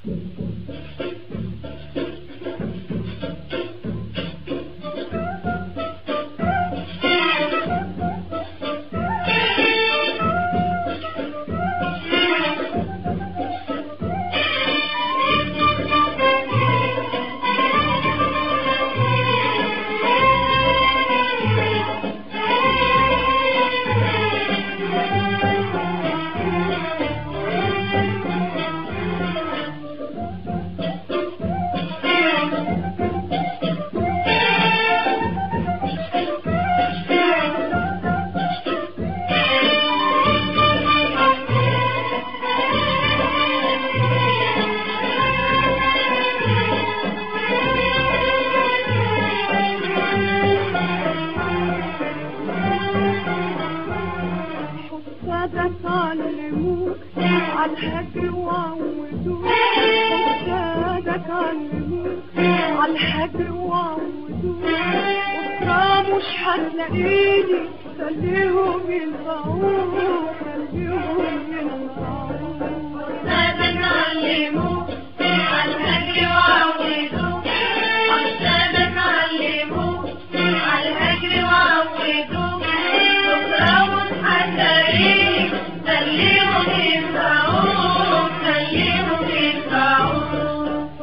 حسادك علموك عالهجر وعودوك حسادك علموك عالهجر وعودوك بكرة مش هتلاقيني خليهم ينفعوك خليهم ينفعوك حسادك علموك عالهجر وعودوك حسادك علموك عالهجر وعودوك بكرة مش هتلاقيني خليهم ينفعوك خليهم ينفعوك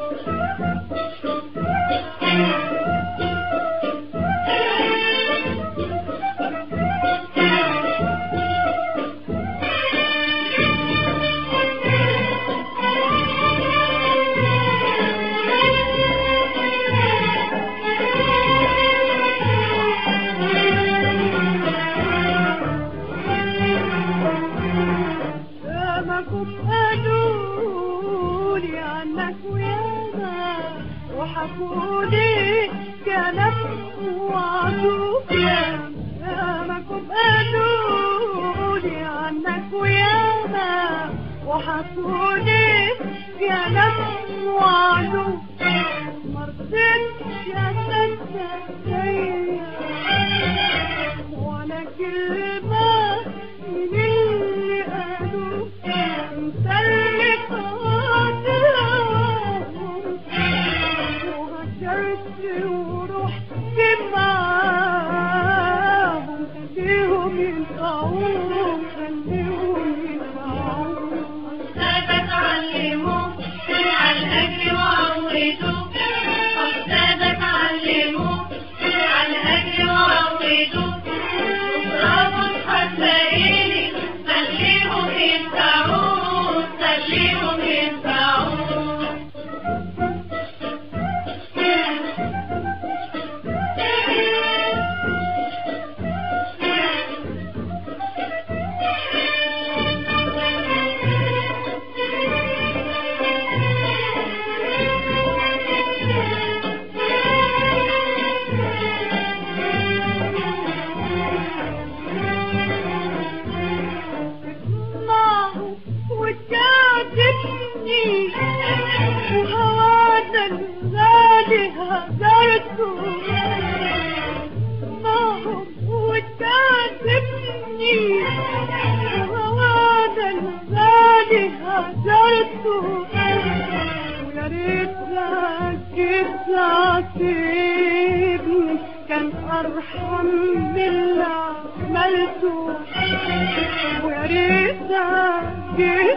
يامكم قالولي عنك وياما وحكولي كلام وعدوك يامكم قالولي عنك وياما وحكولي كلام وعدوك مرضتش يا ستة وانا كلمة من اللي قالوا انت اللي قادرهم وهجرت ورحت معاهم خليهم ينفعوهم خليهم ينفعوهم حسادك علموك عالهجر وعودوك حسادك علموك عالهجر وعودوك بكرة مش هتلاقيني خليهم ينفعوك خليهم ينفعوك معه وتعجبني وهوانا الغالي هجرته معه وتعجبني وهوانا الغالي هجرته ويا ريت لك تعاتبني كان ارحم من اللي عملته ويا ريتك جيت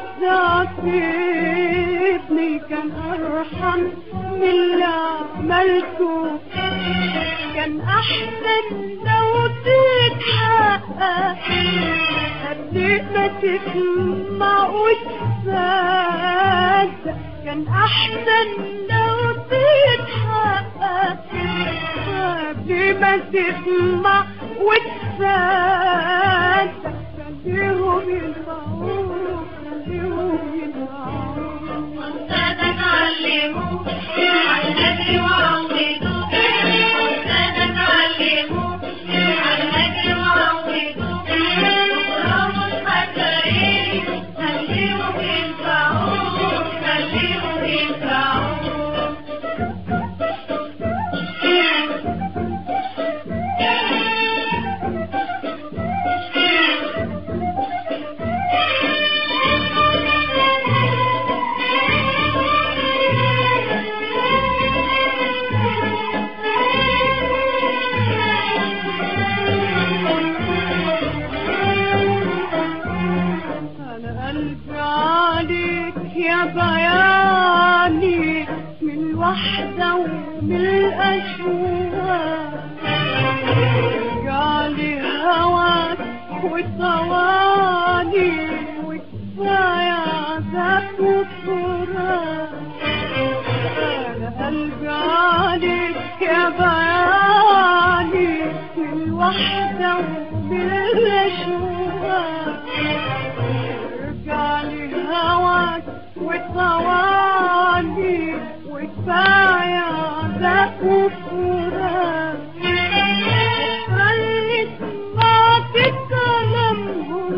تعاتبني كان ارحم من اللي عملته كان احسن لو تتحقق قبل ما تسمع وتصدق كان احسن لو تتحقق قبل ما تسمع وتصدق خليهم ينفعوك خليهم ينفعوك حسادك علموك عالهجر وعودوك حسادك علموك عالهجر وعودوك بكرة مش هتلاقيني خليهم ينفعوك خليهم ينفعوك يا بياني من الوحدة ومن الأشواق رجعلي هواك وطواني وكفاية عذاب وفراق أنا قلبي عليك يا بياني من الوحدة ومن الأشواق رجعلي هواك وطواني وكفاية عذاب وفراق خلي سمعت كلامهم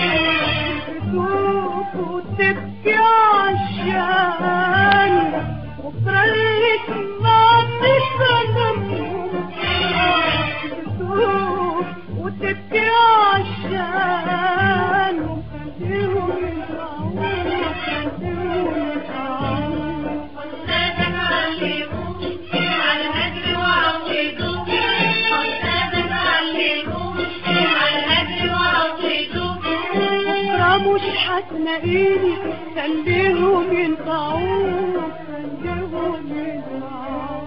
بتوب وتبكي عشان وخلي سمعت كلامهم بتوب وتبكي عشان وخليهم يطلعوا خليهم يطلعوا أستاذك علموه على الهجر وعودوه أستاذك علموه على الهجر وعودوه بكرة مش هتلاقيني خليهم ينفعوك خليهم ينفعوك